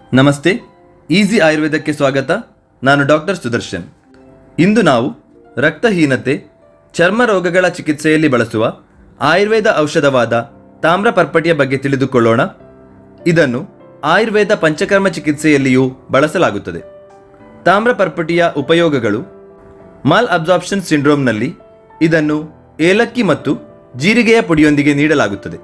ನಮಸ್ತೆ ಈಸಿ ಆಯುರ್ವೇದಕ್ಕೆ ಸ್ವಾಗತ ನಾನು ಡಾಕ್ಟರ್ ಸುದರ್ಶನ್ ಇಂದು ನಾವು ರಕ್ತಹೀನತೆ ಚರ್ಮ ರೋಗಗಳ ಚಿಕಿತ್ಸೆಯಲ್ಲಿ ಬಳಸುವ ಆಯುರ್ವೇದ ಔಷಧವಾದ ತಾಮ್ರಪರ್ಪಟಿಯ ಬಗ್ಗೆ ತಿಳಿದುಕೊಳ್ಳೋಣ ಇದನ್ನು ಆಯುರ್ವೇದ ಪಂಚಕರ್ಮ ಚಿಕಿತ್ಸೆಯಲ್ಲಿಯೂ ಬಳಸಲಾಗುತ್ತದೆ ತಾಮ್ರಪರ್ಪಟಿಯ ಉಪಯೋಗಗಳು ಮಾಲ್ ಅಬ್ಸಾರ್ಪ್ಷನ್ ಸಿಂಡ್ರೋಮ್ನಲ್ಲಿ ಇದನ್ನು ಏಲಕ್ಕಿ ಮತ್ತು ಜೀರಿಗೆಯ ಪುಡಿಯೊಂದಿಗೆ ನೀಡಲಾಗುತ್ತದೆ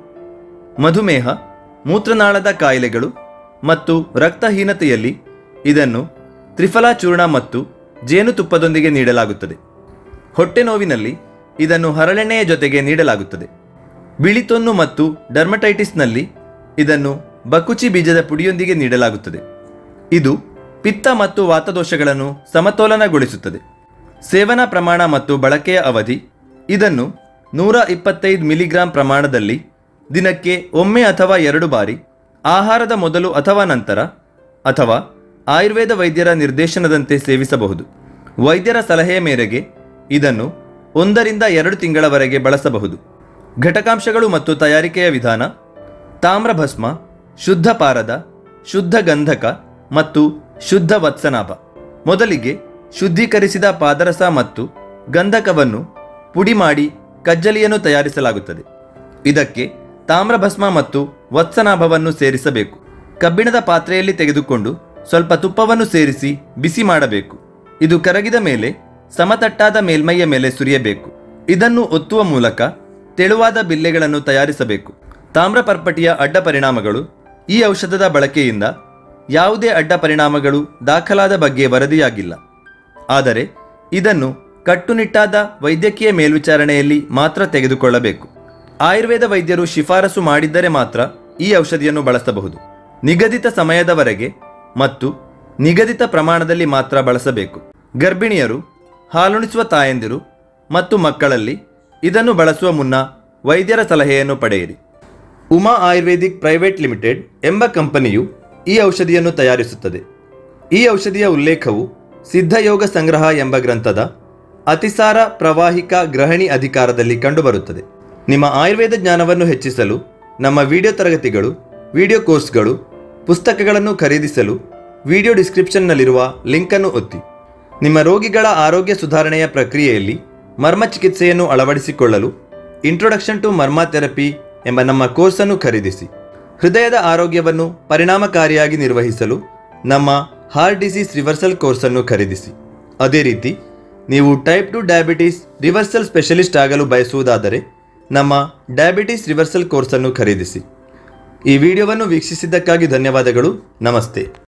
ಮಧುಮೇಹ ಮೂತ್ರನಾಳದ ಕಾಯಿಲೆಗಳು ಮತ್ತು ರಕ್ತಹೀನತೆಯಲ್ಲಿ ಇದನ್ನು ತ್ರಿಫಲಾ ಚೂರ್ಣ ಮತ್ತು ಜೇನುತುಪ್ಪದೊಂದಿಗೆ ನೀಡಲಾಗುತ್ತದೆ ಹೊಟ್ಟೆ ನೋವಿನಲ್ಲಿ ಇದನ್ನು ಹರಳೆಣ್ಣೆಯ ಜೊತೆಗೆ ನೀಡಲಾಗುತ್ತದೆ ಬಿಳಿತೊನ್ನು ಮತ್ತು ಡರ್ಮಟೈಟಿಸ್ನಲ್ಲಿ ಇದನ್ನು ಬಕುಚಿ ಬೀಜದ ಪುಡಿಯೊಂದಿಗೆ ನೀಡಲಾಗುತ್ತದೆ ಇದು ಪಿತ್ತ ಮತ್ತು ವಾತದೋಷಗಳನ್ನು ಸಮತೋಲನಗೊಳಿಸುತ್ತದೆ ಸೇವನಾ ಪ್ರಮಾಣ ಮತ್ತು ಬಳಕೆಯ ಅವಧಿ ಇದನ್ನು ನೂರ ಇಪ್ಪತ್ತೈದು ಮಿಲಿಗ್ರಾಂ ಪ್ರಮಾಣದಲ್ಲಿ ದಿನಕ್ಕೆ ಒಮ್ಮೆ ಅಥವಾ ಎರಡು ಬಾರಿ ಆಹಾರದ ಮೊದಲು ಅಥವಾ ನಂತರ ಅಥವಾ ಆಯುರ್ವೇದ ವೈದ್ಯರ ನಿರ್ದೇಶನದಂತೆ ಸೇವಿಸಬಹುದು ವೈದ್ಯರ ಸಲಹೆಯ ಮೇರೆಗೆ ಇದನ್ನು ಒಂದರಿಂದ ಎರಡು ತಿಂಗಳವರೆಗೆ ಬಳಸಬಹುದು ಘಟಕಾಂಶಗಳು ಮತ್ತು ತಯಾರಿಕೆಯ ವಿಧಾನ ತಾಮ್ರಭಸ್ಮ ಶುದ್ಧ ಪಾರದ ಶುದ್ಧ ಗಂಧಕ ಮತ್ತು ಶುದ್ಧ ವತ್ಸನಾಭ ಮೊದಲಿಗೆ ಶುದ್ಧೀಕರಿಸಿದ ಪಾದರಸ ಮತ್ತು ಗಂಧಕವನ್ನು ಪುಡಿ ಮಾಡಿ ಕಜ್ಜಲಿಯನ್ನು ತಯಾರಿಸಲಾಗುತ್ತದೆ ಇದಕ್ಕೆ ತಾಮ್ರಭಸ್ಮ ಮತ್ತು ವತ್ಸನಾಭವನ್ನು ಸೇರಿಸಬೇಕು ಕಬ್ಬಿಣದ ಪಾತ್ರೆಯಲ್ಲಿ ತೆಗೆದುಕೊಂಡು ಸ್ವಲ್ಪ ತುಪ್ಪವನ್ನು ಸೇರಿಸಿ ಬಿಸಿ ಮಾಡಬೇಕು ಇದು ಕರಗಿದ ಮೇಲೆ ಸಮತಟ್ಟಾದ ಮೇಲ್ಮೈಯ ಮೇಲೆ ಸುರಿಯಬೇಕು ಇದನ್ನು ಒತ್ತುವ ಮೂಲಕ ತೆಳುವಾದ ಬಿಲ್ಲೆಗಳನ್ನು ತಯಾರಿಸಬೇಕು ತಾಮ್ರಪರ್ಪಟಿಯ ಅಡ್ಡ ಪರಿಣಾಮಗಳು ಈ ಔಷಧದ ಬಳಕೆಯಿಂದ ಯಾವುದೇ ಅಡ್ಡ ಪರಿಣಾಮಗಳು ದಾಖಲಾದ ಬಗ್ಗೆ ವರದಿಯಾಗಿಲ್ಲ ಆದರೆ ಇದನ್ನು ಕಟ್ಟುನಿಟ್ಟಾದ ವೈದ್ಯಕೀಯ ಮೇಲ್ವಿಚಾರಣೆಯಲ್ಲಿ ಮಾತ್ರ ತೆಗೆದುಕೊಳ್ಳಬೇಕು ಆಯುರ್ವೇದ ವೈದ್ಯರು ಶಿಫಾರಸು ಮಾಡಿದ್ದರೆ ಮಾತ್ರ ಈ ಔಷಧಿಯನ್ನು ಬಳಸಬಹುದು ನಿಗದಿತ ಸಮಯದವರೆಗೆ ಮತ್ತು ನಿಗದಿತ ಪ್ರಮಾಣದಲ್ಲಿ ಮಾತ್ರ ಬಳಸಬೇಕು ಗರ್ಭಿಣಿಯರು ಹಾಲುಣಿಸುವ ತಾಯಂದಿರು ಮತ್ತು ಮಕ್ಕಳಲ್ಲಿ ಇದನ್ನು ಬಳಸುವ ಮುನ್ನ ವೈದ್ಯರ ಸಲಹೆಯನ್ನು ಪಡೆಯಿರಿ ಉಮಾ ಆಯುರ್ವೇದಿಕ್ ಪ್ರೈವೇಟ್ ಲಿಮಿಟೆಡ್ ಎಂಬ ಕಂಪನಿಯು ಈ ಔಷಧಿಯನ್ನು ತಯಾರಿಸುತ್ತದೆ ಈ ಔಷಧಿಯ ಉಲ್ಲೇಖವು ಸಿದ್ಧಯೋಗ ಸಂಗ್ರಹ ಎಂಬ ಗ್ರಂಥದ ಅತಿಸಾರ ಪ್ರವಾಹಿಕ ಗ್ರಹಣಿ ಅಧಿಕಾರದಲ್ಲಿ ಕಂಡುಬರುತ್ತದೆ ನಿಮ್ಮ ಆಯುರ್ವೇದ ಜ್ಞಾನವನ್ನು ಹೆಚ್ಚಿಸಲು ನಮ್ಮ ವಿಡಿಯೋ ತರಗತಿಗಳು ವಿಡಿಯೋ ಕೋರ್ಸ್ಗಳು ಪುಸ್ತಕಗಳನ್ನು ಖರೀದಿಸಲು ವಿಡಿಯೋ ಡಿಸ್ಕ್ರಿಪ್ಷನ್ನಲ್ಲಿರುವ ಲಿಂಕನ್ನು ಒತ್ತಿ ನಿಮ್ಮ ರೋಗಿಗಳ ಆರೋಗ್ಯ ಸುಧಾರಣೆಯ ಪ್ರಕ್ರಿಯೆಯಲ್ಲಿ ಮರ್ಮ ಚಿಕಿತ್ಸೆಯನ್ನು ಅಳವಡಿಸಿಕೊಳ್ಳಲು ಇಂಟ್ರೊಡಕ್ಷನ್ ಟು ಮರ್ಮ ಥೆರಪಿ ಎಂಬ ನಮ್ಮ ಕೋರ್ಸನ್ನು ಖರೀದಿಸಿ ಹೃದಯದ ಆರೋಗ್ಯವನ್ನು ಪರಿಣಾಮಕಾರಿಯಾಗಿ ನಿರ್ವಹಿಸಲು ನಮ್ಮ ಹಾರ್ಟ್ ಡಿಸೀಸ್ ರಿವರ್ಸಲ್ ಕೋರ್ಸನ್ನು ಖರೀದಿಸಿ ಅದೇ ರೀತಿ ನೀವು type two diabetes reversal specialist ಆಗಲು ಬಯಸುವುದಾದರೆ ನಮ್ಮ ಡಯಾಬಿಟಿಸ್ ರಿವರ್ಸಲ್ ಕೋರ್ಸನ್ನು ಖರೀದಿಸಿ ಈ ವಿಡಿಯೋವನ್ನು ವೀಕ್ಷಿಸಿದ್ದಕ್ಕಾಗಿ ಧನ್ಯವಾದಗಳು ನಮಸ್ತೆ